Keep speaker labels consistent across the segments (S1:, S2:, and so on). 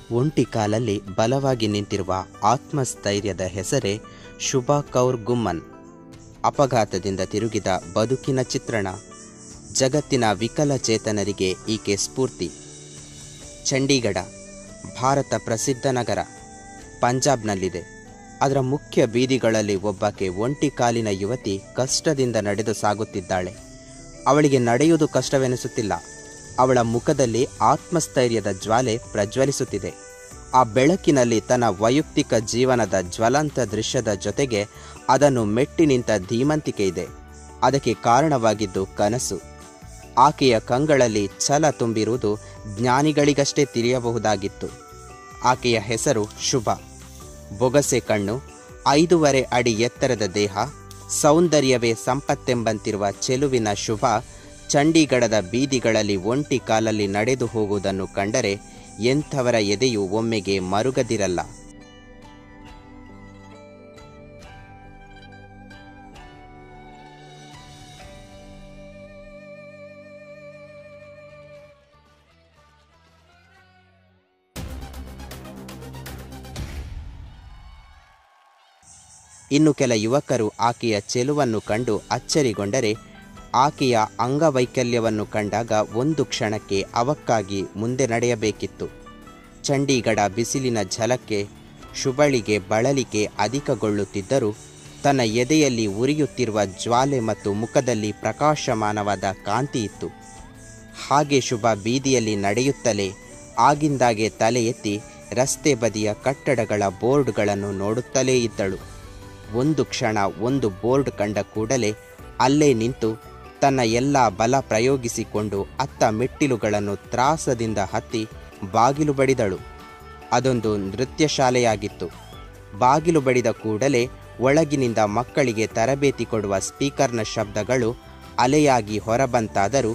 S1: ಒಂಟಿ ಕಾಲಲ್ಲಿ ಬಲವಾಗಿ ನಿಂತಿರುವ ಆತ್ಮಸ್ಥೈರ್ಯದ ಹೆಸರೇ ಶುಭಾ ಕೌರ್ ಗುಮ್ಮನ್ ಅಪಘಾತದಿಂದ ತಿರುಗಿದ ಬದುಕಿನ ಚಿತ್ರಣ ಜಗತ್ತಿನ ವಿಕಲಚೇತನರಿಗೆ ಈಕೆ ಸ್ಫೂರ್ತಿ ಚಂಡೀಗಢ ಭಾರತ ಪ್ರಸಿದ್ಧ ನಗರ ಪಂಜಾಬ್ನಲ್ಲಿದೆ ಅದರ ಮುಖ್ಯ ಬೀದಿಗಳಲ್ಲಿ ಒಬ್ಬಾಕೆ ಒಂಟಿ ಕಾಲಿನ ಯುವತಿ ಕಷ್ಟದಿಂದ ನಡೆದು ಸಾಗುತ್ತಿದ್ದಾಳೆ ಅವಳಿಗೆ ನಡೆಯುವುದು ಕಷ್ಟವೆನಿಸುತ್ತಿಲ್ಲ ಅವಳ ಮುಖದಲ್ಲಿ ಆತ್ಮಸ್ಥೈರ್ಯದ ಜ್ವಾಲೆ ಪ್ರಜ್ವಲಿಸುತ್ತಿದೆ ಆ ಬೆಳಕಿನಲ್ಲಿ ತನ್ನ ವೈಯಕ್ತಿಕ ಜೀವನದ ಜ್ವಲಂತ ದೃಶ್ಯದ ಜೊತೆಗೆ ಅದನ್ನು ಮೆಟ್ಟಿ ನಿಂತ ಧೀಮಂತಿಕೆ ಇದೆ ಅದಕ್ಕೆ ಕಾರಣವಾಗಿದ್ದು ಕನಸು ಆಕೆಯ ಕಂಗಳಲ್ಲಿ ಛಲ ತುಂಬಿರುವುದು ಜ್ಞಾನಿಗಳಿಗಷ್ಟೇ ತಿಳಿಯಬಹುದಾಗಿತ್ತು ಆಕೆಯ ಹೆಸರು ಶುಭ ಬೊಗಸೆ ಕಣ್ಣು ಐದೂವರೆ ಅಡಿ ಎತ್ತರದ ದೇಹ ಸೌಂದರ್ಯವೇ ಸಂಪತ್ತೆಂಬಂತಿರುವ ಚೆಲುವಿನ ಶುಭ ಚಂಡೀಗಢದ ಬೀದಿಗಳಲ್ಲಿ ಒಂಟಿ ಕಾಲಲ್ಲಿ ನಡೆದು ಹೋಗುವುದನ್ನು ಕಂಡರೆ ಎಂಥವರ ಎದೆಯು ಒಮ್ಮೆಗೆ ಮರುಗದಿರಲ್ಲ ಇನ್ನು ಕೆಲ ಯುವಕರು ಆಕೆಯ ಚೆಲುವನ್ನು ಕಂಡು ಅಚ್ಚರಿಗೊಂಡರೆ ಆಕೆಯ ಅಂಗವೈಕಲ್ಯವನ್ನು ಕಂಡಾಗ ಒಂದು ಕ್ಷಣಕ್ಕೆ ಅವಕ್ಕಾಗಿ ಮುಂದೆ ನಡೆಯಬೇಕಿತ್ತು ಚಂಡೀಗಢ ಬಿಸಿಲಿನ ಝಲಕ್ಕೆ ಶುಭಳಿಗೆ ಬಳಲಿಕೆ ಅಧಿಕಗೊಳ್ಳುತ್ತಿದ್ದರೂ ತನ್ನ ಎದೆಯಲ್ಲಿ ಉರಿಯುತ್ತಿರುವ ಜ್ವಾಲೆ ಮತ್ತು ಮುಖದಲ್ಲಿ ಪ್ರಕಾಶಮಾನವಾದ ಕಾಂತಿ ಇತ್ತು ಹಾಗೆ ಶುಭ ಬೀದಿಯಲ್ಲಿ ನಡೆಯುತ್ತಲೇ ಆಗಿಂದಾಗೆ ತಲೆ ಎತ್ತಿ ರಸ್ತೆ ಬದಿಯ ಕಟ್ಟಡಗಳ ಬೋರ್ಡ್ಗಳನ್ನು ನೋಡುತ್ತಲೇ ಇದ್ದಳು ಒಂದು ಕ್ಷಣ ಒಂದು ಬೋರ್ಡ್ ಕಂಡ ಕೂಡಲೇ ಅಲ್ಲೇ ನಿಂತು ತನ್ನ ಎಲ್ಲ ಬಲ ಪ್ರಯೋಗಿಸಿಕೊಂಡು ಅತ್ತ ಮೆಟ್ಟಿಲುಗಳನ್ನು ತ್ರಾಸದಿಂದ ಹತ್ತಿ ಬಾಗಿಲು ಬಡಿದಳು ಅದೊಂದು ನೃತ್ಯ ಶಾಲೆಯಾಗಿತ್ತು ಬಾಗಿಲು ಬಡಿದ ಕೂಡಲೇ ಒಳಗಿನಿಂದ ಮಕ್ಕಳಿಗೆ ತರಬೇತಿ ಕೊಡುವ ಸ್ಪೀಕರ್ನ ಶಬ್ದಗಳು ಅಲೆಯಾಗಿ ಹೊರಬಂತಾದರೂ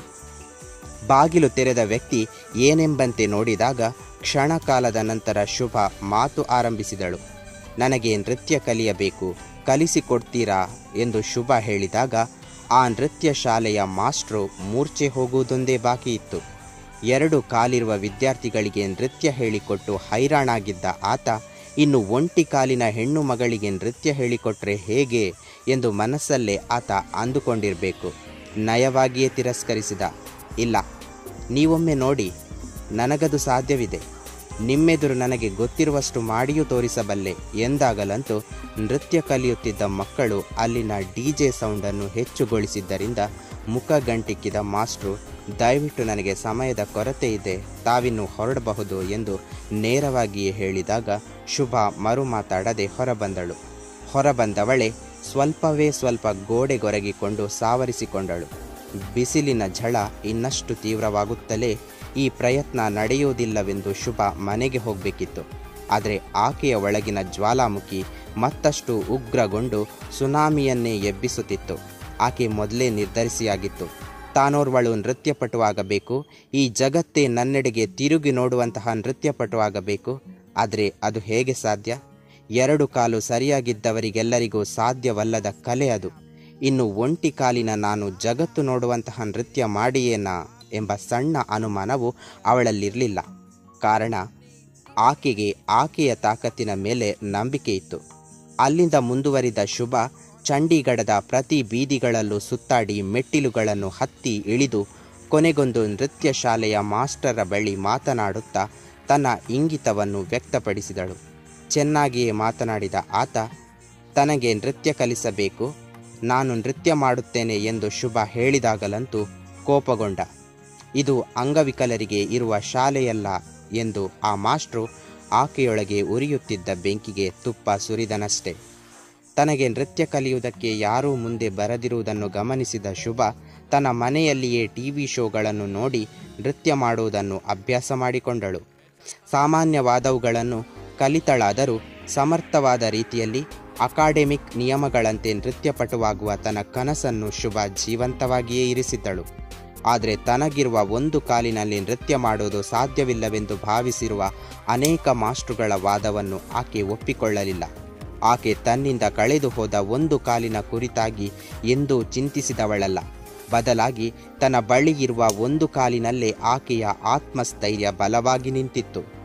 S1: ಬಾಗಿಲು ತೆರೆದ ವ್ಯಕ್ತಿ ಏನೆಂಬಂತೆ ನೋಡಿದಾಗ ಕ್ಷಣಕಾಲದ ನಂತರ ಶುಭ ಮಾತು ಆರಂಭಿಸಿದಳು ನನಗೆ ನೃತ್ಯ ಕಲಿಯಬೇಕು ಕಲಿಸಿಕೊಡ್ತೀರಾ ಎಂದು ಶುಭ ಹೇಳಿದಾಗ ಆ ನೃತ್ಯ ಶಾಲೆಯ ಮಾಸ್ಟ್ರು ಮೂರ್ಛೆ ಹೋಗುವುದೊಂದೇ ಬಾಕಿ ಇತ್ತು ಎರಡು ಕಾಲಿರುವ ವಿದ್ಯಾರ್ಥಿಗಳಿಗೆ ನೃತ್ಯ ಹೇಳಿಕೊಟ್ಟು ಹೈರಾಣಾಗಿದ್ದ ಆತ ಇನ್ನು ಒಂಟಿ ಕಾಲಿನ ಹೆಣ್ಣು ಮಗಳಿಗೆ ನೃತ್ಯ ಹೇಳಿಕೊಟ್ರೆ ಹೇಗೆ ಎಂದು ಮನಸ್ಸಲ್ಲೇ ಆತ ಅಂದುಕೊಂಡಿರಬೇಕು ನಯವಾಗಿಯೇ ತಿರಸ್ಕರಿಸಿದ ಇಲ್ಲ ನೀವೊಮ್ಮೆ ನೋಡಿ ನನಗದು ಸಾಧ್ಯವಿದೆ ನಿಮ್ಮೆದುರು ನನಗೆ ಗೊತ್ತಿರುವಷ್ಟು ಮಾಡಿಯೂ ತೋರಿಸಬಲ್ಲೆ ಎಂದಾಗಲಂತೂ ನೃತ್ಯ ಕಲಿಯುತ್ತಿದ್ದ ಮಕ್ಕಳು ಅಲ್ಲಿನ ಡಿ ಜೆ ಸೌಂಡನ್ನು ಹೆಚ್ಚುಗೊಳಿಸಿದ್ದರಿಂದ ಮುಖ ಗಂಟಿಕ್ಕಿದ ಮಾಸ್ಟ್ರು ದಯವಿಟ್ಟು ನನಗೆ ಸಮಯದ ಕೊರತೆ ಇದೆ ತಾವಿನ್ನು ಹೊರಡಬಹುದು ಎಂದು ನೇರವಾಗಿಯೇ ಹೇಳಿದಾಗ ಶುಭ ಮರು ಮಾತಾಡದೆ ಹೊರಬಂದಳು ಹೊರಬಂದವಳೆ ಸ್ವಲ್ಪವೇ ಸ್ವಲ್ಪ ಗೋಡೆಗೊರಗಿಕೊಂಡು ಸಾವರಿಸಿಕೊಂಡಳು ಬಿಸಿಲಿನ ಝಳ ಇನ್ನಷ್ಟು ತೀವ್ರವಾಗುತ್ತಲೇ ಈ ಪ್ರಯತ್ನ ನಡೆಯುವುದಿಲ್ಲವೆಂದು ಶುಭ ಮನೆಗೆ ಹೋಗಬೇಕಿತ್ತು ಆದರೆ ಆಕೆಯ ಒಳಗಿನ ಜ್ವಾಲಾಮುಖಿ ಮತ್ತಷ್ಟು ಉಗ್ರಗೊಂಡು ಸುನಾಮಿಯನ್ನೇ ಎಬ್ಬಿಸುತ್ತಿತ್ತು ಆಕೆ ಮೊದಲೇ ನಿರ್ಧರಿಸಿಯಾಗಿತ್ತು ತಾನೋರ್ವಳು ನೃತ್ಯಪಟುವಾಗಬೇಕು ಈ ಜಗತ್ತೇ ನನ್ನೆಡೆಗೆ ತಿರುಗಿ ನೋಡುವಂತಹ ನೃತ್ಯಪಟುವಾಗಬೇಕು ಆದರೆ ಅದು ಹೇಗೆ ಸಾಧ್ಯ ಎರಡು ಕಾಲು ಸರಿಯಾಗಿದ್ದವರಿಗೆಲ್ಲರಿಗೂ ಸಾಧ್ಯವಲ್ಲದ ಕಲೆ ಅದು ಇನ್ನು ಒಂಟಿ ಕಾಲಿನ ನಾನು ಜಗತ್ತು ನೋಡುವಂತಹ ನೃತ್ಯ ಮಾಡಿಯೇನಾ ಎಂಬ ಸಣ್ಣ ಅನುಮಾನವು ಅವಳಲ್ಲಿರಲಿಲ್ಲ ಕಾರಣ ಆಕೆಗೆ ಆಕೆಯ ತಾಕತ್ತಿನ ಮೇಲೆ ನಂಬಿಕೆ ಇತ್ತು ಅಲ್ಲಿಂದ ಮುಂದುವರಿದ ಶುಭ ಚಂಡೀಗಢದ ಪ್ರತಿ ಬೀದಿಗಳಲ್ಲೂ ಸುತ್ತಾಡಿ ಮೆಟ್ಟಿಲುಗಳನ್ನು ಹತ್ತಿ ಇಳಿದು ಕೊನೆಗೊಂದು ನೃತ್ಯ ಶಾಲೆಯ ಮಾಸ್ಟರ ಬಳಿ ಮಾತನಾಡುತ್ತಾ ತನ್ನ ಇಂಗಿತವನ್ನು ವ್ಯಕ್ತಪಡಿಸಿದಳು ಚೆನ್ನಾಗಿಯೇ ಮಾತನಾಡಿದ ಆತ ತನಗೆ ನೃತ್ಯ ಕಲಿಸಬೇಕು ನಾನು ನೃತ್ಯ ಮಾಡುತ್ತೇನೆ ಎಂದು ಶುಭ ಹೇಳಿದಾಗಲಂತೂ ಕೋಪಗೊಂಡ ಇದು ಅಂಗವಿಕಲರಿಗೆ ಇರುವ ಶಾಲೆಯಲ್ಲ ಎಂದು ಆ ಮಾಸ್ಟ್ರು ಆಕೆಯೊಳಗೆ ಉರಿಯುತ್ತಿದ್ದ ಬೆಂಕಿಗೆ ತುಪ್ಪ ಸುರಿದನಷ್ಟೆ ತನಗೆ ನೃತ್ಯ ಕಲಿಯುವುದಕ್ಕೆ ಯಾರೂ ಮುಂದೆ ಬರದಿರುವುದನ್ನು ಗಮನಿಸಿದ ಶುಭ ತನ್ನ ಮನೆಯಲ್ಲಿಯೇ ಟಿ ವಿ ಶೋಗಳನ್ನು ನೋಡಿ ನೃತ್ಯ ಮಾಡುವುದನ್ನು ಅಭ್ಯಾಸ ಮಾಡಿಕೊಂಡಳು ಸಾಮಾನ್ಯವಾದವುಗಳನ್ನು ಕಲಿತಳಾದರೂ ಸಮರ್ಥವಾದ ರೀತಿಯಲ್ಲಿ ಅಕಾಡೆಮಿಕ್ ನಿಯಮಗಳಂತೆ ನೃತ್ಯಪಟುವಾಗುವ ತನ್ನ ಕನಸನ್ನು ಶುಭ ಜೀವಂತವಾಗಿಯೇ ಇರಿಸಿದ್ದಳು ಆದರೆ ತನಗಿರುವ ಒಂದು ಕಾಲಿನಲ್ಲಿ ನೃತ್ಯ ಮಾಡುವುದು ಸಾಧ್ಯವಿಲ್ಲವೆಂದು ಭಾವಿಸಿರುವ ಅನೇಕ ಮಾಸ್ಟ್ರುಗಳ ವಾದವನ್ನು ಆಕೆ ಒಪ್ಪಿಕೊಳ್ಳಲಿಲ್ಲ ಆಕೆ ತನ್ನಿಂದ ಕಳೆದು ಹೋದ ಒಂದು ಕಾಲಿನ ಕುರಿತಾಗಿ ಎಂದೂ ಚಿಂತಿಸಿದವಳಲ್ಲ ಬದಲಾಗಿ ತನ್ನ ಬಳಿ ಇರುವ ಒಂದು ಕಾಲಿನಲ್ಲೇ ಆಕೆಯ ಆತ್ಮಸ್ಥೈರ್ಯ ಬಲವಾಗಿ ನಿಂತಿತ್ತು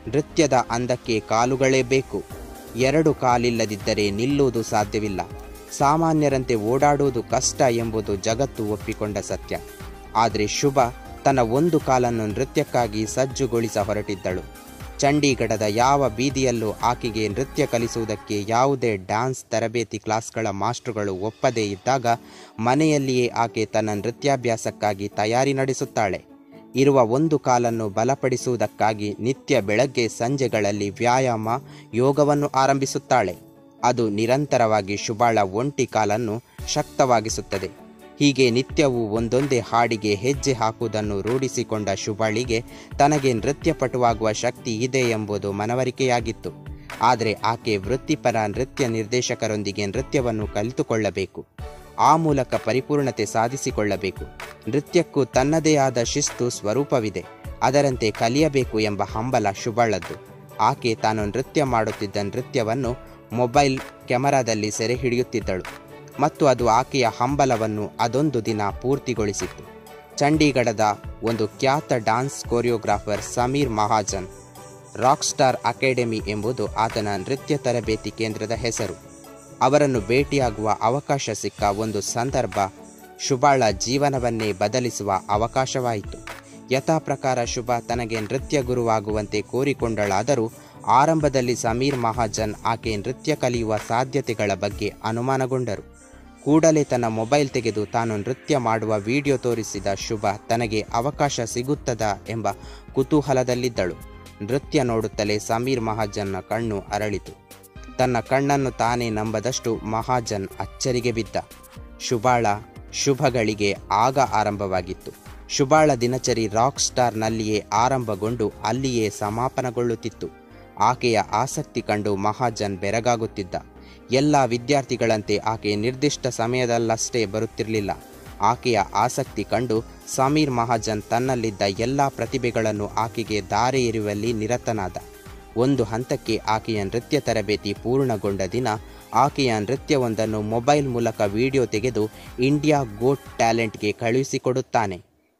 S1: ನೃತ್ಯದ ಅಂದಕ್ಕೆ ಕಾಲುಗಳೇ ಬೇಕು ಎರಡು ಕಾಲಿಲ್ಲದಿದ್ದರೆ ನಿಲ್ಲುವುದು ಸಾಧ್ಯವಿಲ್ಲ ಸಾಮಾನ್ಯರಂತೆ ಓಡಾಡುವುದು ಕಷ್ಟ ಎಂಬುದು ಜಗತ್ತು ಒಪ್ಪಿಕೊಂಡ ಸತ್ಯ ಆದರೆ ಶುಭ ತನ್ನ ಒಂದು ಕಾಲನ್ನು ನೃತ್ಯಕ್ಕಾಗಿ ಸಜ್ಜುಗೊಳಿಸ ಹೊರಟಿದ್ದಳು ಚಂಡೀಗಢದ ಯಾವ ಬೀದಿಯಲ್ಲೂ ಆಕೆಗೆ ನೃತ್ಯ ಕಲಿಸುವುದಕ್ಕೆ ಯಾವುದೇ ಡ್ಯಾನ್ಸ್ ತರಬೇತಿ ಕ್ಲಾಸ್ಗಳ ಮಾಸ್ಟರ್ಗಳು ಒಪ್ಪದೇ ಇದ್ದಾಗ ಮನೆಯಲ್ಲಿಯೇ ಆಕೆ ತನ್ನ ನೃತ್ಯಾಭ್ಯಾಸಕ್ಕಾಗಿ ತಯಾರಿ ನಡೆಸುತ್ತಾಳೆ ಇರುವ ಒಂದು ಕಾಲನ್ನು ಬಲಪಡಿಸುವುದಕ್ಕಾಗಿ ನಿತ್ಯ ಬೆಳಗ್ಗೆ ಸಂಜೆಗಳಲ್ಲಿ ವ್ಯಾಯಾಮ ಯೋಗವನ್ನು ಆರಂಭಿಸುತ್ತಾಳೆ ಅದು ನಿರಂತರವಾಗಿ ಶುಭಾಳ ಒಂಟಿ ಕಾಲನ್ನು ಶಕ್ತವಾಗಿಸುತ್ತದೆ ಹೀಗೆ ನಿತ್ಯವೂ ಒಂದೊಂದೇ ಹಾಡಿಗೆ ಹೆಜ್ಜೆ ಹಾಕುವುದನ್ನು ರೂಢಿಸಿಕೊಂಡ ಶುಭಾಳಿಗೆ ತನಗೆ ನೃತ್ಯಪಟುವಾಗುವ ಶಕ್ತಿ ಇದೆ ಎಂಬುದು ಮನವರಿಕೆಯಾಗಿತ್ತು ಆದರೆ ಆಕೆ ವೃತ್ತಿಪರ ನೃತ್ಯ ನಿರ್ದೇಶಕರೊಂದಿಗೆ ನೃತ್ಯವನ್ನು ಕಲಿತುಕೊಳ್ಳಬೇಕು ಆ ಮೂಲಕ ಪರಿಪೂರ್ಣತೆ ಸಾಧಿಸಿಕೊಳ್ಳಬೇಕು ನೃತ್ಯಕ್ಕೂ ತನ್ನದೇ ಆದ ಶಿಸ್ತು ಸ್ವರೂಪವಿದೆ ಅದರಂತೆ ಕಲಿಯಬೇಕು ಎಂಬ ಹಂಬಲ ಶುಭಳದ್ದು ಆಕೆ ತಾನು ನೃತ್ಯ ಮಾಡುತ್ತಿದ್ದ ನೃತ್ಯವನ್ನು ಮೊಬೈಲ್ ಕ್ಯಾಮರಾದಲ್ಲಿ ಸೆರೆ ಹಿಡಿಯುತ್ತಿದ್ದಳು ಮತ್ತು ಅದು ಆಕೆಯ ಹಂಬಲವನ್ನು ಅದೊಂದು ದಿನ ಪೂರ್ತಿಗೊಳಿಸಿತ್ತು ಚಂಡೀಗಢದ ಒಂದು ಖ್ಯಾತ dance choreographer Sameer Mahajan rock star academy ಎಂಬುದು ಆತನ ನೃತ್ಯ ತರಬೇತಿ ಕೇಂದ್ರದ ಹೆಸರು ಅವರನ್ನು ಭೇಟಿಯಾಗುವ ಅವಕಾಶ ಸಿಕ್ಕ ಒಂದು ಸಂದರ್ಭ ಶುಭಾಳ ಜೀವನವನ್ನೇ ಬದಲಿಸುವ ಅವಕಾಶವಾಯಿತು ಯಥಾ ಪ್ರಕಾರ ಶುಭ ತನಗೆ ನೃತ್ಯ ಗುರುವಾಗುವಂತೆ ಕೋರಿಕೊಂಡಳಾದರೂ ಆರಂಭದಲ್ಲಿ ಸಮೀರ್ ಮಹಾಜನ್ ಆಕೆ ನೃತ್ಯ ಕಲಿಯುವ ಸಾಧ್ಯತೆಗಳ ಬಗ್ಗೆ ಅನುಮಾನಗೊಂಡರು ಕೂಡಲೇ ತನ್ನ ಮೊಬೈಲ್ ತೆಗೆದು ತಾನು ನೃತ್ಯ ಮಾಡುವ ವಿಡಿಯೋ ತೋರಿಸಿದ ಶುಭ ತನಗೆ ಅವಕಾಶ ಸಿಗುತ್ತದಾ ಎಂಬ ಕುತೂಹಲದಲ್ಲಿದ್ದಳು ನೃತ್ಯ ನೋಡುತ್ತಲೇ ಸಮೀರ್ ಮಹಾಜನ್ನ ಕಣ್ಣು ಅರಳಿತು ತನ್ನ ಕಣ್ಣನ್ನು ತಾನೇ ನಂಬದಷ್ಟು ಮಹಾಜನ್ ಅಚ್ಚರಿಗೆ ಬಿದ್ದ ಶುಭಾಳ ಶುಭಗಳಿಗೆ ಆಗ ಆರಂಭವಾಗಿತ್ತು ಶುಭಾಳ ದಿನಚರಿ ರಾಕ್ ಸ್ಟಾರ್ನಲ್ಲಿಯೇ ಆರಂಭಗೊಂಡು ಅಲ್ಲಿಯೇ ಸಮಾಪನಗೊಳ್ಳುತ್ತಿತ್ತು ಆಕೆಯ ಆಸಕ್ತಿ ಕಂಡು ಮಹಾಜನ್ ಬೆರಗಾಗುತ್ತಿದ್ದ ಎಲ್ಲ ವಿದ್ಯಾರ್ಥಿಗಳಂತೆ ಆಕೆ ನಿರ್ದಿಷ್ಟ ಸಮಯದಲ್ಲಷ್ಟೇ ಬರುತ್ತಿರಲಿಲ್ಲ ಆಕೆಯ ಆಸಕ್ತಿ ಕಂಡು ಸಮೀರ್ ಮಹಾಜನ್ ತನ್ನಲ್ಲಿದ್ದ ಎಲ್ಲ ಪ್ರತಿಭೆಗಳನ್ನು ಆಕೆಗೆ ದಾರೆ ಎರೆಯುವಲ್ಲಿ ನಿರತನಾದ ಒಂದು ಹಂತಕ್ಕೆ ಆಕೆಯ ನೃತ್ಯ ತರಬೇತಿ ಪೂರ್ಣಗೊಂಡ ದಿನ ಆಕೆಯ ನೃತ್ಯವೊಂದನ್ನು ಮೊಬೈಲ್ ಮೂಲಕ ವಿಡಿಯೋ ತೆಗೆದು ಇಂಡಿಯಾ ಗೋಟ್ ಟ್ಯಾಲೆಂಟ್ಗೆ ಕಳುಹಿಸಿಕೊಡುತ್ತಾನೆ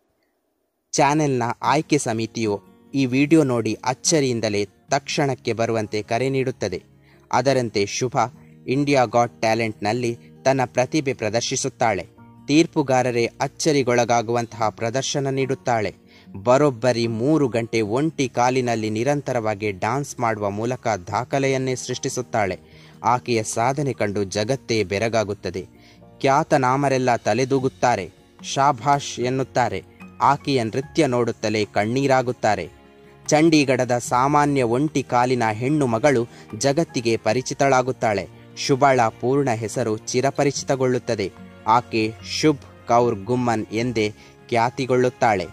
S1: ಚಾನೆಲ್ನ ಆಯ್ಕೆ ಸಮಿತಿಯು ಈ ವಿಡಿಯೋ ನೋಡಿ ಅಚ್ಚರಿಯಿಂದಲೇ ತಕ್ಷಣಕ್ಕೆ ಬರುವಂತೆ ಕರೆ ನೀಡುತ್ತದೆ ಅದರಂತೆ ಶುಭ ಇಂಡಿಯಾ ಗಾಟ್ ಟ್ಯಾಲೆಂಟ್ನಲ್ಲಿ ತನ್ನ ಪ್ರತಿಭೆ ಪ್ರದರ್ಶಿಸುತ್ತಾಳೆ ತೀರ್ಪುಗಾರರೇ ಅಚ್ಚರಿಗೊಳಗಾಗುವಂತಹ ಪ್ರದರ್ಶನ ನೀಡುತ್ತಾಳೆ ಬರೋಬ್ಬರಿ ಮೂರು ಗಂಟೆ ಒಂಟಿ ಕಾಲಿನಲ್ಲಿ ನಿರಂತರವಾಗಿ ಡಾನ್ಸ್ ಮಾಡುವ ಮೂಲಕ ದಾಖಲೆಯನ್ನೇ ಸೃಷ್ಟಿಸುತ್ತಾಳೆ ಆಕೆಯ ಸಾಧನೆ ಕಂಡು ಜಗತ್ತೇ ಬೆರಗಾಗುತ್ತದೆ ಖ್ಯಾತನಾಮರೆಲ್ಲ ತಲೆದೂಗುತ್ತಾರೆ ಶಾಭಾಷ್ ಎನ್ನುತ್ತಾರೆ ಆಕೆಯ ನೃತ್ಯ ನೋಡುತ್ತಲೇ ಕಣ್ಣೀರಾಗುತ್ತಾರೆ ಚಂಡೀಗಢದ ಸಾಮಾನ್ಯ ಒಂಟಿ ಕಾಲಿನ ಹೆಣ್ಣು ಮಗಳು ಜಗತ್ತಿಗೆ ಪರಿಚಿತಳಾಗುತ್ತಾಳೆ ಶುಭಾಳ ಪೂರ್ಣ ಹೆಸರು ಚಿರಪರಿಚಿತಗೊಳ್ಳುತ್ತದೆ ಆಕೆ ಶುಭ್ ಕೌರ್ ಗುಮ್ಮನ್ ಎಂದೇ ಖ್ಯಾತಿಗೊಳ್ಳುತ್ತಾಳೆ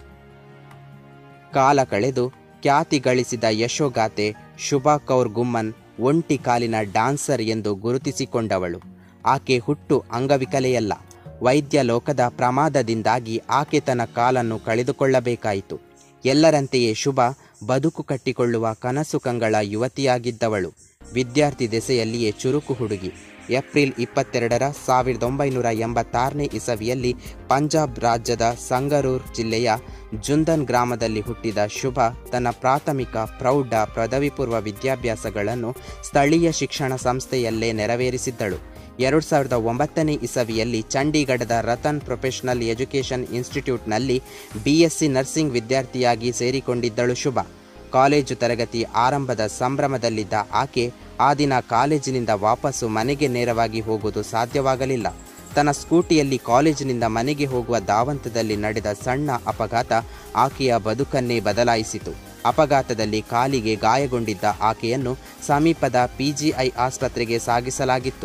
S1: ಕಾಲ ಕಳೆದು ಖ್ಯಾತಿ ಗಳಿಸಿದ ಯಶೋಗಾಥೆ ಶುಭಾ ಕೌರ್ ಗುಮ್ಮನ್ ಒಂಟಿ ಕಾಲಿನ ಡಾನ್ಸರ್ ಎಂದು ಗುರುತಿಸಿಕೊಂಡವಳು ಆಕೆ ಹುಟ್ಟು ಅಂಗವಿಕಲೆಯಲ್ಲ ವೈದ್ಯ ಲೋಕದ ಪ್ರಮಾದದಿಂದಾಗಿ ಆಕೆ ತನ್ನ ಕಾಲನ್ನು ಕಳೆದುಕೊಳ್ಳಬೇಕಾಯಿತು ಎಲ್ಲರಂತೆಯೇ ಶುಭ ಬದುಕು ಕಟ್ಟಿಕೊಳ್ಳುವ ಕನಸು ಕಂಗಳ ಯುವತಿಯಾಗಿದ್ದವಳು ವಿದ್ಯಾರ್ಥಿ ದೆಸೆಯಲ್ಲಿಯೇ ಚುರುಕು ಹುಡುಗಿ ಏಪ್ರಿಲ್ ಇಪ್ಪತ್ತೆರಡರ ಸಾವಿರದ ಒಂಬೈನೂರ ಎಂಬತ್ತಾರನೇ ಇಸವಿಯಲ್ಲಿ ಪಂಜಾಬ್ ರಾಜ್ಯದ ಸಂಗರೂರ್ ಜಿಲ್ಲೆಯ ಜುಂದನ್ ಗ್ರಾಮದಲ್ಲಿ ಹುಟ್ಟಿದ ಶುಭ ತನ್ನ ಪ್ರಾಥಮಿಕ ಪ್ರೌಢ ಪದವಿ ಪೂರ್ವ ವಿದ್ಯಾಭ್ಯಾಸಗಳನ್ನು ಸ್ಥಳೀಯ ಶಿಕ್ಷಣ ಸಂಸ್ಥೆಯಲ್ಲೇ ನೆರವೇರಿಸಿದ್ದಳು ಎರಡು ಸಾವಿರದ ಒಂಬತ್ತನೇ ಇಸವಿಯಲ್ಲಿ ಚಂಡೀಗಢದ ರತನ್ ಪ್ರೊಫೆಷನಲ್ ಎಜುಕೇಷನ್ ಇನ್ಸ್ಟಿಟ್ಯೂಟ್ನಲ್ಲಿ ಬಿ ಎಸ್ಸಿ ನರ್ಸಿಂಗ್ ವಿದ್ಯಾರ್ಥಿಯಾಗಿ ಸೇರಿಕೊಂಡಿದ್ದಳು ಶುಭ ಕಾಲೇಜು ತರಗತಿ ಆರಂಭದ ಸಂಭ್ರಮದಲ್ಲಿದ್ದ ಆಕೆ ಆ ದಿನ ಕಾಲೇಜಿನಿಂದ ವಾಪಸ್ಸು ಮನೆಗೆ ನೇರವಾಗಿ ಹೋಗುವುದು ಸಾಧ್ಯವಾಗಲಿಲ್ಲ ತನ್ನ ಸ್ಕೂಟಿಯಲ್ಲಿ ಕಾಲೇಜಿನಿಂದ ಮನೆಗೆ ಹೋಗುವ ದಾವಂತದಲ್ಲಿ ನಡೆದ ಸಣ್ಣ ಅಪಘಾತ ಆಕೆಯ ಬದುಕನ್ನೇ ಬದಲಾಯಿಸಿತು ಅಪಘಾತದಲ್ಲಿ ಕಾಲಿಗೆ ಗಾಯಗೊಂಡಿದ್ದ ಆಕೆಯನ್ನು ಸಮೀಪದ ಪಿಜಿಐ ಆಸ್ಪತ್ರೆಗೆ ಸಾಗಿಸಲಾಗಿತ್ತು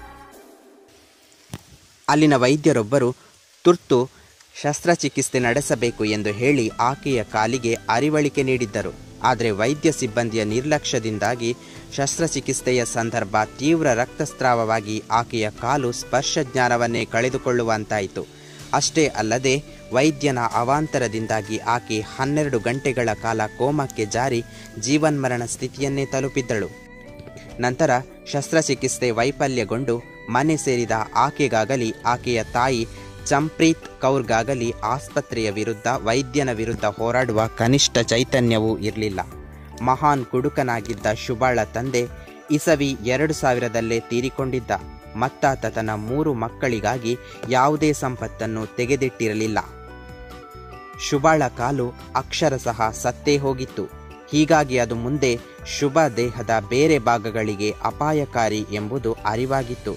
S1: ಅಲ್ಲಿನ ವೈದ್ಯರೊಬ್ಬರು ತುರ್ತು ಶಸ್ತ್ರಚಿಕಿತ್ಸೆ ನಡೆಸಬೇಕು ಎಂದು ಹೇಳಿ ಆಕೆಯ ಕಾಲಿಗೆ ಅರಿವಳಿಕೆ ನೀಡಿದ್ದರು ಆದರೆ ವೈದ್ಯ ಸಿಬ್ಬಂದಿಯ ನಿರ್ಲಕ್ಷ್ಯದಿಂದಾಗಿ ಶಸ್ತ್ರಚಿಕಿತ್ಸೆಯ ಸಂದರ್ಭ ತೀವ್ರ ರಕ್ತಸ್ರಾವವಾಗಿ ಆಕೆಯ ಕಾಲು ಸ್ಪರ್ಶ ಜ್ಞಾನವನ್ನೇ ಕಳೆದುಕೊಳ್ಳುವಂತಾಯಿತು ಅಷ್ಟೇ ಅಲ್ಲದೆ ವೈದ್ಯನ ಅವಾಂತರದಿಂದಾಗಿ ಆಕೆ ಹನ್ನೆರಡು ಗಂಟೆಗಳ ಕಾಲ ಕೋಮಕ್ಕೆ ಜಾರಿ ಜೀವನ್ಮರಣ ಸ್ಥಿತಿಯನ್ನೇ ತಲುಪಿದ್ದಳು ನಂತರ ಶಸ್ತ್ರಚಿಕಿತ್ಸೆ ವೈಫಲ್ಯಗೊಂಡು ಮನೆ ಸೇರಿದ ಆಕೆಗಾಗಲಿ ಆಕೆಯ ತಾಯಿ ಚಂಪ್ರೀತ್ ಕೌರ್ಗಾಗಲಿ ಆಸ್ಪತ್ರೆಯ ವಿರುದ್ಧ ವೈದ್ಯನ ವಿರುದ್ಧ ಹೋರಾಡುವ ಕನಿಷ್ಠ ಚೈತನ್ಯವೂ ಇರಲಿಲ್ಲ ಮಹಾನ್ ಕುಡುಕನಾಗಿದ್ದ ಶುಭಾಳ ತಂದೆ ಇಸವಿ ಎರಡು ಸಾವಿರದಲ್ಲೇ ತೀರಿಕೊಂಡಿದ್ದ ಮತ್ತಾತ ತನ್ನ ಮೂರು ಮಕ್ಕಳಿಗಾಗಿ ಯಾವುದೇ ಸಂಪತ್ತನ್ನು ತೆಗೆದಿಟ್ಟಿರಲಿಲ್ಲ ಶುಭಾಳ ಕಾಲು ಅಕ್ಷರಶಃ ಸತ್ತೇ ಹೋಗಿತ್ತು ಹೀಗಾಗಿ ಅದು ಮುಂದೆ ಶುಭ ದೇಹದ ಬೇರೆ ಭಾಗಗಳಿಗೆ ಅಪಾಯಕಾರಿ ಎಂಬುದು ಅರಿವಾಗಿತ್ತು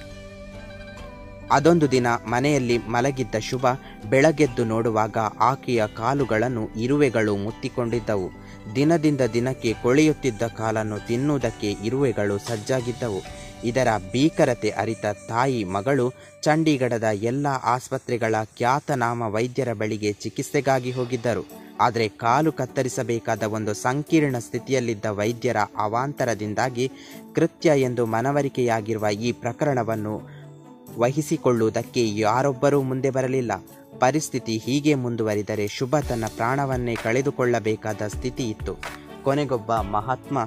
S1: ಅದೊಂದು ದಿನ ಮನೆಯಲ್ಲಿ ಮಲಗಿದ್ದ ಶುಭ ಬೆಳಗೆದ್ದು ನೋಡುವಾಗ ಆಕೆಯ ಕಾಲುಗಳನ್ನು ಇರುವೆಗಳು ಮುತ್ತಿಕೊಂಡಿದ್ದವು ದಿನದಿಂದ ದಿನಕ್ಕೆ ಕೊಳೆಯುತ್ತಿದ್ದ ಕಾಲನ್ನು ತಿನ್ನುವುದಕ್ಕೆ ಇರುವೆಗಳು ಸಜ್ಜಾಗಿದ್ದವು ಇದರ ಭೀಕರತೆ ಅರಿತ ತಾಯಿ ಮಗಳು ಚಂಡೀಗಢದ ಎಲ್ಲ ಆಸ್ಪತ್ರೆಗಳ ಖ್ಯಾತನಾಮ ವೈದ್ಯರ ಬಳಿಗೆ ಚಿಕಿತ್ಸೆಗಾಗಿ ಹೋಗಿದ್ದರು ಆದರೆ ಕಾಲು ಕತ್ತರಿಸಬೇಕಾದ ಒಂದು ಸಂಕೀರ್ಣ ಸ್ಥಿತಿಯಲ್ಲಿದ್ದ ವೈದ್ಯರ ಅವಾಂತರದಿಂದಾಗಿ ಕೃತ್ಯ ಎಂದು ಮನವರಿಕೆಯಾಗಿರುವ ಈ ಪ್ರಕರಣವನ್ನು ವಹಿಸಿಕೊಳ್ಳುವುದಕ್ಕೆ ಯಾರೊಬ್ಬರೂ ಮುಂದೆ ಬರಲಿಲ್ಲ ಪರಿಸ್ಥಿತಿ ಹೀಗೆ ಮುಂದುವರಿದರೆ ಶುಭ ತನ್ನ ಪ್ರಾಣವನ್ನೇ ಕಳೆದುಕೊಳ್ಳಬೇಕಾದ ಸ್ಥಿತಿ ಇತ್ತು ಕೊನೆಗೊಬ್ಬ ಮಹಾತ್ಮ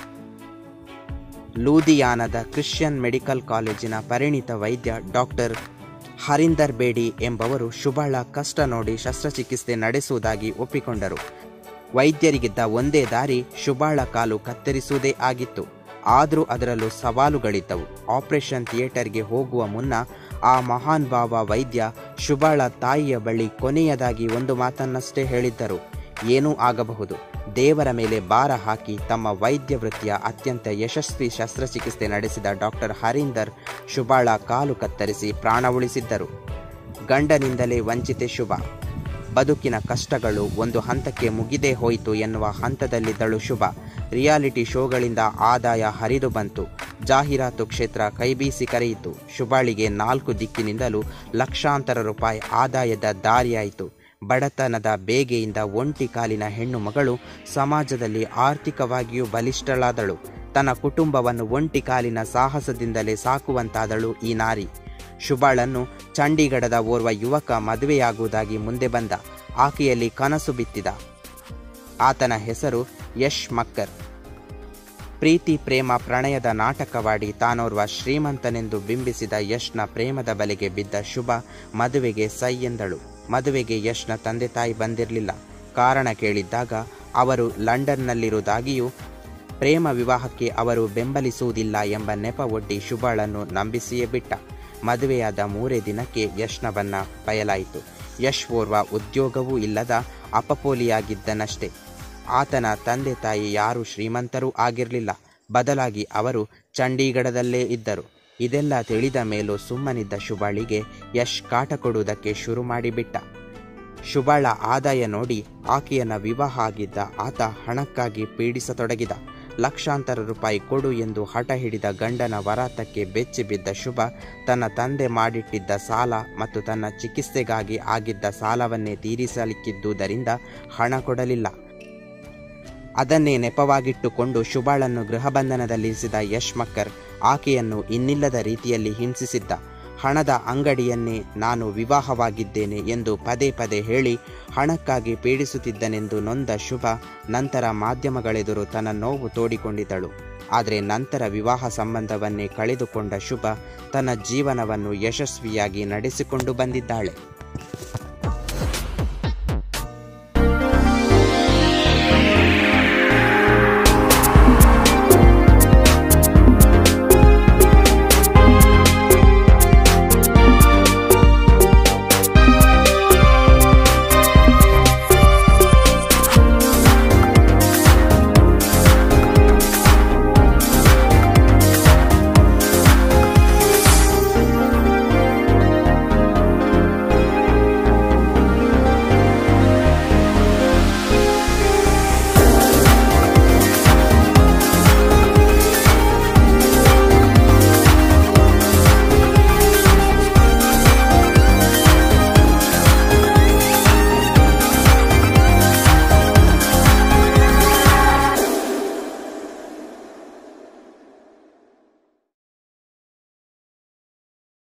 S1: ಲೂದಿಯಾನದ ಕ್ರಿಶ್ಚಿಯನ್ ಮೆಡಿಕಲ್ ಕಾಲೇಜಿನ ಪರಿಣಿತ ವೈದ್ಯ ಡಾಕ್ಟರ್ ಹರಿಂದರ್ ಬೇಡಿ ಎಂಬವರು ಶುಭಳ ಕಷ್ಟ ನೋಡಿ ಶಸ್ತ್ರಚಿಕಿತ್ಸೆ ನಡೆಸುವುದಾಗಿ ಒಪ್ಪಿಕೊಂಡರು ವೈದ್ಯರಿಗಿದ್ದ ಒಂದೇ ದಾರಿ ಶುಭಾಳ ಕಾಲು ಕತ್ತರಿಸುವುದೇ ಆಗಿತ್ತು ಆದರೂ ಅದರಲ್ಲೂ ಸವಾಲುಗಳಿದ್ದವು ಆಪರೇಷನ್ ಥಿಯೇಟರ್ಗೆ ಹೋಗುವ ಮುನ್ನ ಆ ಮಹಾನ್ ಭಾವ ವೈದ್ಯ ಶುಭಾಳ ತಾಯಿಯ ಬಳಿ ಕೊನೆಯದಾಗಿ ಒಂದು ಮಾತನ್ನಷ್ಟೇ ಹೇಳಿದ್ದರು ಏನೂ ಆಗಬಹುದು ದೇವರ ಮೇಲೆ ಭಾರ ಹಾಕಿ ತಮ್ಮ ವೈದ್ಯ ವೃತ್ತಿಯ ಅತ್ಯಂತ ಯಶಸ್ವಿ ಶಸ್ತ್ರಚಿಕಿತ್ಸೆ ನಡೆಸಿದ ಡಾಕ್ಟರ್ ಹರೀಂದರ್ ಶುಭಾಳ ಕಾಲು ಕತ್ತರಿಸಿ ಪ್ರಾಣ ಉಳಿಸಿದ್ದರು ಗಂಡನಿಂದಲೇ ವಂಚಿತೆ ಶುಭ ಬದುಕಿನ ಕಷ್ಟಗಳು ಒಂದು ಹಂತಕ್ಕೆ ಮುಗಿದೇ ಹೋಯಿತು ಎನ್ನುವ ಹಂತದಲ್ಲಿದ್ದಳು ಶುಭ ರಿಯಾಲಿಟಿ ಶೋಗಳಿಂದ ಆದಾಯ ಹರಿದು ಬಂತು ಜಾಹೀರಾತು ಕ್ಷೇತ್ರ ಕೈಬೀಸಿ ಕರೆಯಿತು ಶುಭಾಳಿಗೆ ನಾಲ್ಕು ದಿಕ್ಕಿನಿಂದಲೂ ಲಕ್ಷಾಂತರ ರೂಪಾಯಿ ಆದಾಯದ ದಾರಿಯಾಯಿತು ಬಡತನದ ಬೇಗೆಯಿಂದ ಒಂಟಿ ಕಾಲಿನ ಹೆಣ್ಣು ಮಗಳು ಸಮಾಜದಲ್ಲಿ ಆರ್ಥಿಕವಾಗಿಯೂ ಬಲಿಷ್ಠಳಾದಳು ತನ್ನ ಕುಟುಂಬವನ್ನು ಒಂಟಿ ಕಾಲಿನ ಸಾಹಸದಿಂದಲೇ ಸಾಕುವಂತಾದಳು ಈ ನಾರಿ ಶುಭಾಳನ್ನು ಚಂಡೀಗಢದ ಓರ್ವ ಯುವಕ ಮದುವೆಯಾಗುವುದಾಗಿ ಮುಂದೆ ಬಂದ ಆಕೆಯಲ್ಲಿ ಕನಸು ಬಿತ್ತಿದ ಆತನ ಹೆಸರು ಯಶ್ ಮಕ್ಕರ್ ಪ್ರೀತಿ ಪ್ರೇಮ ಪ್ರಣಯದ ನಾಟಕವಾಡಿ ತಾನೋರ್ವ ಶ್ರೀಮಂತನೆಂದು ಬಿಂಬಿಸಿದ ಯಶ್ನ ಪ್ರೇಮದ ಬಲೆಗೆ ಬಿದ್ದ ಶುಭ ಮದುವೆಗೆ ಸೈ ಎಂದಳು ಮದುವೆಗೆ ಯಶ್ನ ತಂದೆ ತಾಯಿ ಬಂದಿರಲಿಲ್ಲ ಕಾರಣ ಕೇಳಿದ್ದಾಗ ಅವರು ಲಂಡನ್ನಲ್ಲಿರುವುದಾಗಿಯೂ ಪ್ರೇಮ ವಿವಾಹಕ್ಕೆ ಅವರು ಬೆಂಬಲಿಸುವುದಿಲ್ಲ ಎಂಬ ನೆಪ ಒಡ್ಡಿ ಶುಭಾಳನ್ನು ನಂಬಿಸಿಯೇ ಬಿಟ್ಟ ಮದುವೆಯಾದ ಮೂರೇ ದಿನಕ್ಕೆ ಯಶ್ನ ಬಣ್ಣ ಬಯಲಾಯಿತು ಯಶ್ ಓರ್ವ ಉದ್ಯೋಗವೂ ಇಲ್ಲದ ಅಪಪೋಲಿಯಾಗಿದ್ದನಷ್ಟೇ ಆತನ ತಂದೆ ತಾಯಿ ಯಾರೂ ಶ್ರೀಮಂತರೂ ಆಗಿರಲಿಲ್ಲ ಬದಲಾಗಿ ಅವರು ಚಂಡೀಗಢದಲ್ಲೇ ಇದ್ದರು ಇದೆಲ್ಲ ತಿಳಿದ ಮೇಲೂ ಸುಮ್ಮನಿದ್ದ ಶುಭಾಳಿಗೆ ಯಶ್ ಕಾಟ ಕೊಡುವುದಕ್ಕೆ ಶುರು ಮಾಡಿಬಿಟ್ಟ ಶುಭಾಳ ಆದಾಯ ನೋಡಿ ಆಕೆಯನ್ನ ವಿವಾಹ ಆಗಿದ್ದ ಆತ ಹಣಕ್ಕಾಗಿ ಪೀಡಿಸತೊಡಗಿದ ಲಕ್ಷಾಂತರ ರೂಪಾಯಿ ಕೊಡು ಎಂದು ಹಠ ಹಿಡಿದ ಗಂಡನ ವರಾತಕ್ಕೆ ಬೆಚ್ಚಿ ಬಿದ್ದ ಶುಭ ತನ್ನ ತಂದೆ ಮಾಡಿಟ್ಟಿದ್ದ ಸಾಲ ಮತ್ತು ತನ್ನ ಚಿಕಿತ್ಸೆಗಾಗಿ ಆಗಿದ್ದ ಸಾಲವನ್ನೇ ತೀರಿಸಲಿಕ್ಕಿದ್ದುದರಿಂದ ಹಣ ಕೊಡಲಿಲ್ಲ ಅದನ್ನೇ ನೆಪವಾಗಿಟ್ಟುಕೊಂಡು ಶುಭಾಳನ್ನು ಗೃಹಬಂಧನದಲ್ಲಿರಿಸಿದ ಯಶ್ ಮಕ್ಕರ್ ಆಕೆಯನ್ನು ಇನ್ನಿಲ್ಲದ ರೀತಿಯಲ್ಲಿ ಹಿಂಸಿಸಿದ್ದ ಹಣದ ಅಂಗಡಿಯನ್ನೇ ನಾನು ವಿವಾಹವಾಗಿದ್ದೇನೆ ಎಂದು ಪದೇ ಪದೇ ಹೇಳಿ ಹಣಕ್ಕಾಗಿ ಪೀಡಿಸುತ್ತಿದ್ದನೆಂದು ನೊಂದ ಶುಭ ನಂತರ ಮಾಧ್ಯಮಗಳೆದುರು ತನ್ನ ನೋವು ತೋಡಿಕೊಂಡಿದ್ದಳು ಆದರೆ ನಂತರ ವಿವಾಹ ಸಂಬಂಧವನ್ನೇ ಕಳೆದುಕೊಂಡ ಶುಭ ತನ್ನ ಜೀವನವನ್ನು ಯಶಸ್ವಿಯಾಗಿ ನಡೆಸಿಕೊಂಡು ಬಂದಿದ್ದಾಳೆ